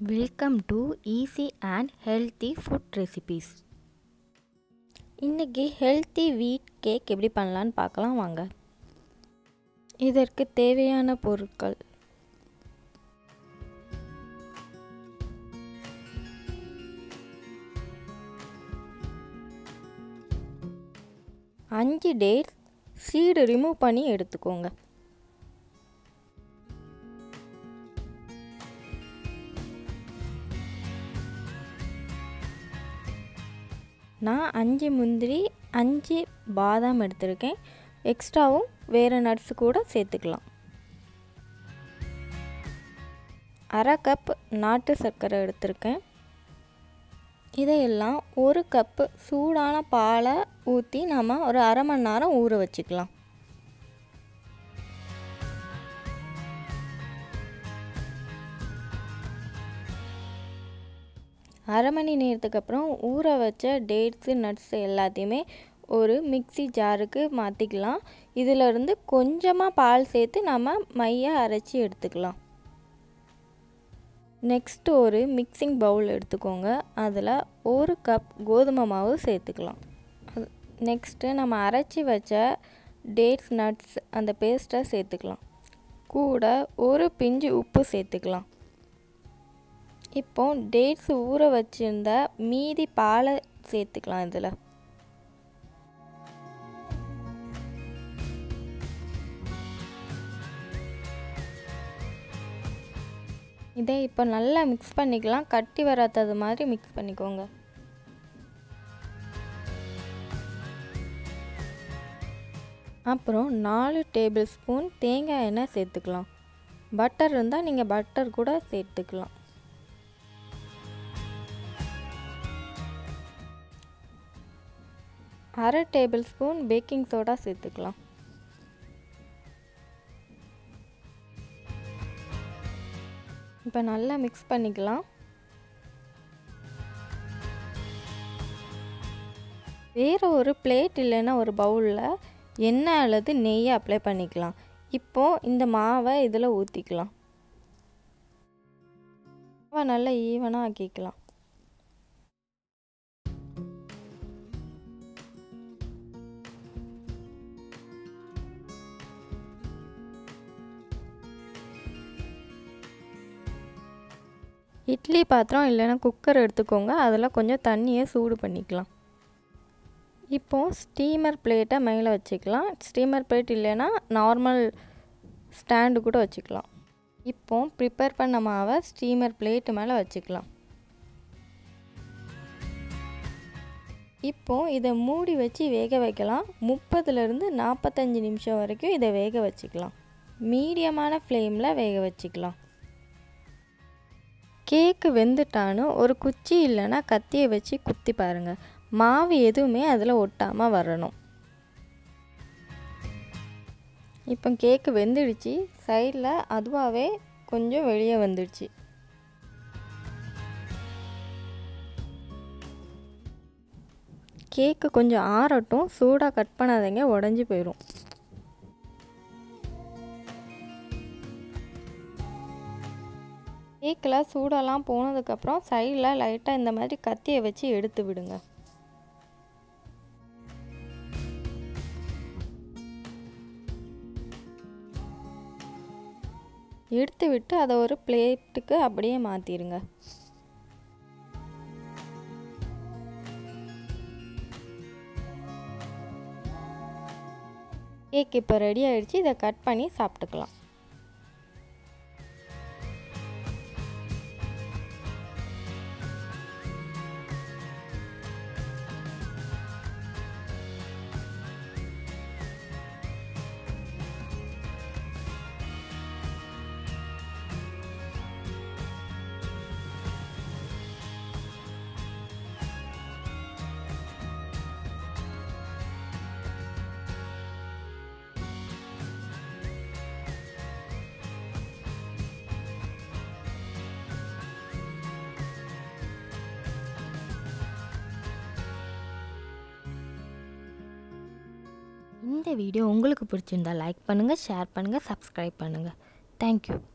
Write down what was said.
welcome to easy and healthy food recipes இன்றைக்கி healthy wheat cake எப்படி பண்ணலான்னு பார்க்கலாம் வாங்க இதற்கு தேவையான பொருட்கள் அஞ்சு டேட்ஸ் சீடு ரிமூவ் பண்ணி எடுத்துக்கோங்க நான் அஞ்சு முந்திரி அஞ்சு பாதாம் எடுத்திருக்கேன் எக்ஸ்ட்ராவும் வேறு நட்ஸ் கூட சேர்த்துக்கலாம் அரை கப் நாட்டு சர்க்கரை எடுத்திருக்கேன் இதையெல்லாம் ஒரு கப்பு சூடான பாலை ஊற்றி நம்ம ஒரு அரை மணி நேரம் ஊற வச்சுக்கலாம் அரை மணி நேரத்துக்கு அப்புறம் ஊற வச்ச டேட்ஸு நட்ஸ் எல்லாத்தையுமே ஒரு மிக்சி ஜாருக்கு மாற்றிக்கலாம் இதிலிருந்து கொஞ்சமாக பால் சேர்த்து நம்ம மையை அரைச்சி எடுத்துக்கலாம் நெக்ஸ்ட்டு ஒரு மிக்சிங் பவுல் எடுத்துக்கோங்க அதில் ஒரு கப் கோதுமை மாவு சேர்த்துக்கலாம் நெக்ஸ்ட்டு நம்ம அரைச்சி வச்ச டேட்ஸ் நட்ஸ் அந்த பேஸ்ட்டை சேர்த்துக்கலாம் கூட ஒரு பிஞ்சு உப்பு சேர்த்துக்கலாம் இப்போ டேட்ஸ் ஊற வச்சுருந்த மீதி பாலை சேர்த்துக்கலாம் இதில் இதை இப்போ நல்லா மிக்ஸ் பண்ணிக்கலாம் கட்டி வராதது மாதிரி மிக்ஸ் பண்ணிக்கோங்க அப்புறம் நாலு டேபிள் ஸ்பூன் தேங்காய் எண்ணெய் சேர்த்துக்கலாம் பட்டர் இருந்தால் நீங்கள் பட்டர் கூட சேர்த்துக்கலாம் அரை டேபிள் ஸ்பூன் பேக்கிங் சோடா சேர்த்துக்கலாம் இப்போ நல்லா மிக்ஸ் பண்ணிக்கலாம் வேறு ஒரு பிளேட் இல்லைன்னா ஒரு பவுலில் எண்ணெய் அல்லது நெய்யை அப்ளை பண்ணிக்கலாம் இப்போது இந்த மாவை இதில் ஊற்றிக்கலாம் மாவை நல்லா ஈவனாக ஆக்கிக்கலாம் இட்லி பாத்திரம் இல்லைன்னா குக்கர் எடுத்துக்கோங்க அதில் கொஞ்சம் தண்ணியை சூடு பண்ணிக்கலாம் இப்போது ஸ்டீமர் பிளேட்டை மேலே வச்சுக்கலாம் ஸ்டீமர் பிளேட் இல்லைன்னா நார்மல் ஸ்டாண்டு கூட வச்சுக்கலாம் இப்போ ப்ரிப்பேர் பண்ண மாவை ஸ்டீமர் பிளேட்டு மேலே வச்சுக்கலாம் இப்போது இதை மூடி வச்சு வேக வைக்கலாம் முப்பதுலேருந்து நாற்பத்தஞ்சு நிமிஷம் வரைக்கும் இதை வேக வச்சுக்கலாம் மீடியமான ஃப்ளேமில் வேக வச்சுக்கலாம் கேக்கு வெந்துட்டான்னு ஒரு குச்சி இல்லைன்னா கத்தியை வச்சு குத்தி பாருங்கள் மாவு எதுவுமே அதில் ஒட்டாமல் வரணும் இப்போ கேக்கு வெந்துடுச்சு சைடில் அதுவாகவே கொஞ்சம் வெளியே வந்துடுச்சு கேக்கு கொஞ்சம் ஆறட்டும் சூடாக கட் பண்ணாதீங்க உடஞ்சி போயிடும் கேக்கில் சூடெல்லாம் போனதுக்கப்புறம் சைடில் லைட்டாக இந்த மாதிரி கத்தியை வச்சு எடுத்து விடுங்க எடுத்து விட்டு அதை ஒரு பிளேட்டுக்கு அப்படியே மாற்றிடுங்க கேக் இப்போ ரெடி ஆகிடுச்சு இதை கட் பண்ணி சாப்பிட்டுக்கலாம் இந்த வீடியோ உங்களுக்கு பிடிச்சிருந்தா லைக் பண்ணுங்கள் ஷேர் பண்ணுங்கள் சப்ஸ்கிரைப் பண்ணுங்கள் தேங்க்யூ